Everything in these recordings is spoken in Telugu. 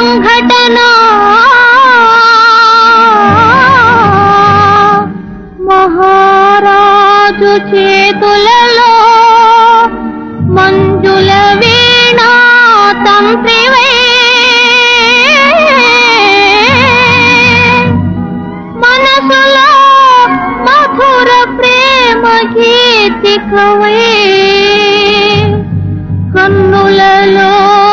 సంఘటన మహారాజు చేతులలో మంజుల వీణ తంత్రివే మనసులో మధుర ప్రేమ గీతికవే కన్నులలో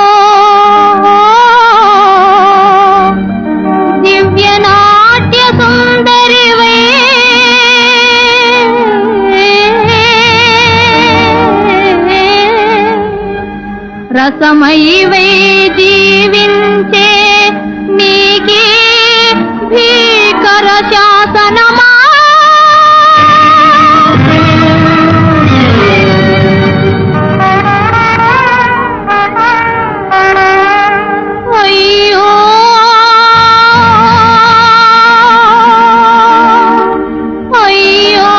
దివ్య నాట్య సుందరివే రసమయివై జీవించే నీకే భీకర శాసనమా అయ్యో అయ్యో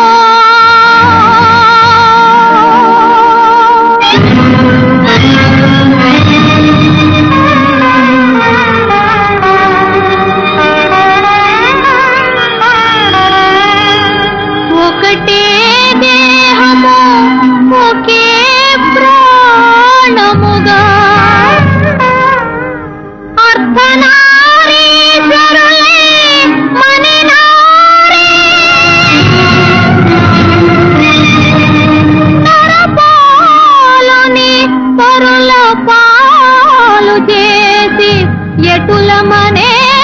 ఒకటే దేహము ఒకే ప్రాణముగా అర్ధనారీశ్వరులే మణినారీ నరపాలుని పరుల పాలు చేసి ఎటుల మనే